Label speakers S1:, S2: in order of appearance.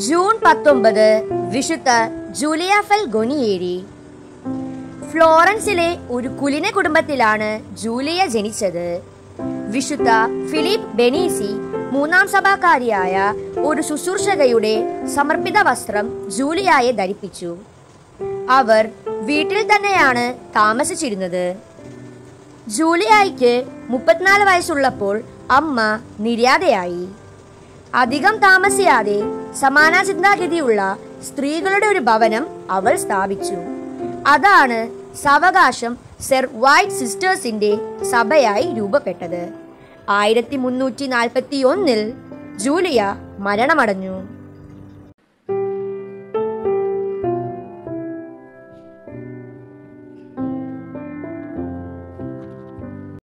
S1: June പത്തൊമ്പത് വിശുദ്ധ Julia fell ഗൊനിയേരി ഫ്ലോറൻസിലെ ഒരു കുലിന കുടുംബത്തിലാണ് ജൂലിയ ജനിച്ചത് വിശുദ്ധ ഫിലിപ്പ് ബെനീസി മൂന്നാം സഭാകാരിയായ ഒരു ശുശ്രൂഷകയുടെ സമർപ്പിത വസ്ത്രം ജൂലിയായെ ധരിപ്പിച്ചു അവർ വീട്ടിൽ തന്നെയാണ് താമസിച്ചിരുന്നത് ജൂലിയായ്ക്ക് മുപ്പത്തിനാല് വയസ്സുള്ളപ്പോൾ അമ്മ നിര്യാതയായി അധികം താമസിയാതെ സമാന ചിന്താഗതിയുള്ള സ്ത്രീകളുടെ ഒരു ഭവനം അവൾ സ്ഥാപിച്ചു അതാണ് സാവകാശം സെർ വൈറ്റ് സിസ്റ്റേഴ്സിന്റെ സഭയായി രൂപപ്പെട്ടത് ആയിരത്തി മുന്നൂറ്റി നാൽപ്പത്തി ഒന്നിൽ ജൂലിയ മരണമടഞ്ഞു